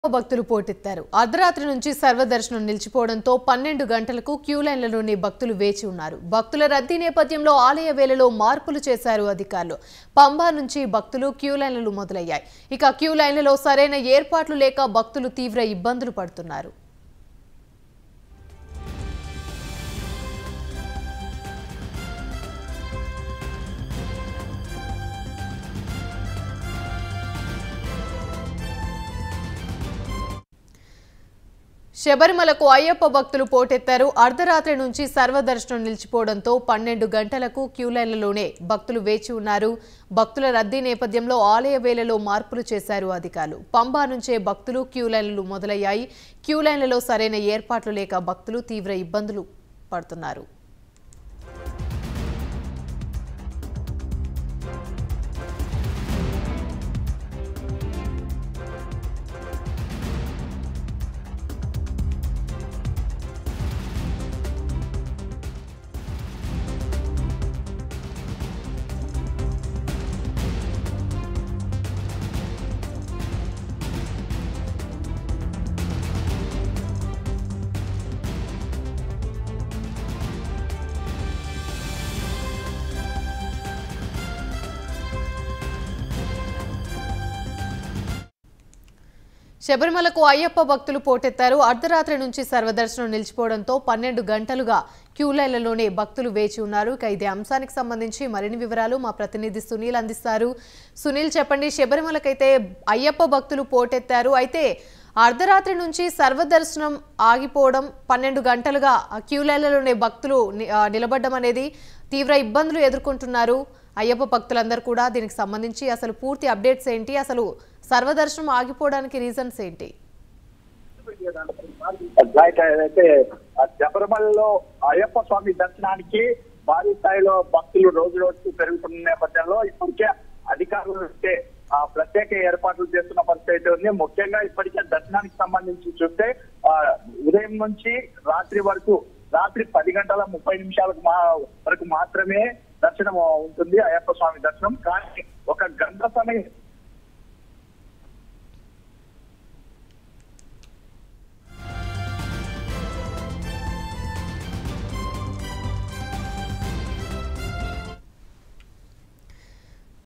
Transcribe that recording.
భక్తులు పోటెత్తారు అర్ధరాత్రి నుంచి సర్వదర్శనం నిలిచిపోవడంతో పన్నెండు గంటలకు క్యూ లైన్లలోని భక్తులు వేచి ఉన్నారు భక్తుల రద్దీ నేపథ్యంలో ఆలయ వేళలో మార్పులు చేశారు అధికారులు పంబా నుంచి భక్తులు క్యూ లైన్లు మొదలయ్యాయి ఇక క్యూ లైన్లలో సరైన ఏర్పాట్లు లేక భక్తులు తీవ్ర ఇబ్బందులు పడుతున్నారు శబరిమలకు అయ్యప్ప భక్తులు పోటెత్తారు అర్ధరాత్రి నుంచి సర్వదర్శనం నిలిచిపోవడంతో పన్నెండు గంటలకు క్యూ లైన్లలోనే భక్తులు వేచి ఉన్నారు భక్తుల రద్దీ నేపథ్యంలో ఆలయ వేళలో మార్పులు చేశారు అధికారులు పంబా నుంచే భక్తులు క్యూ లైన్లు మొదలయ్యాయి క్యూ లైన్లలో సరైన ఏర్పాట్లు లేక భక్తులు తీవ్ర ఇబ్బందులు పడుతున్నారు శబరిమలకు అయ్యప్ప భక్తులు పోటెత్తారు అర్ధరాత్రి నుంచి సర్వదర్శనం నిలిచిపోవడంతో పన్నెండు గంటలుగా క్యూ లైన్లలోనే భక్తులు వేచి ఉన్నారు ఇక ఇదే అంశానికి సంబంధించి మరిన్ని వివరాలు మా ప్రతినిధి సునీల్ అందిస్తారు సునీల్ చెప్పండి శబరిమలకైతే అయ్యప్ప భక్తులు పోటెత్తారు అయితే అర్ధరాత్రి నుంచి సర్వదర్శనం ఆగిపోవడం పన్నెండు గంటలుగా ఆ క్యూ లైన్లలోనే భక్తులు ని- ఆ, నిలబడడం అనేది తీవ్ర ఇబ్బందులు ఎదుర్కొంటున్నారు అయ్యప్ప భక్తులందరూ కూడా దీనికి సంబంధించి అసలు పూర్తి అప్డేట్స్ ఏంటి అసలు సర్వదర్శనం ఆగిపోవడానికి రీజన్స్ ఏంటి లైక్ ఏదైతే ఆ శబరిమలలో అయ్యప్ప స్వామి దర్శనానికి భారీ స్థాయిలో భక్తులు రోజు రోజుకు పెరుగుతున్న నేపథ్యంలో ఇప్పటికే అధికారులు అయితే ఆ ప్రత్యేక ఏర్పాట్లు చేస్తున్న పరిస్థితి అయితే ఉంది ముఖ్యంగా ఇప్పటికే దర్శనానికి సంబంధించి చూస్తే ఆ ఉదయం నుంచి రాత్రి వరకు రాత్రి పది గంటల ముప్పై నిమిషాలకు మా వరకు మాత్రమే దర్శనం ఉంటుంది అయ్యప్ప స్వామి దర్శనం కానీ ఒక గంట సమయం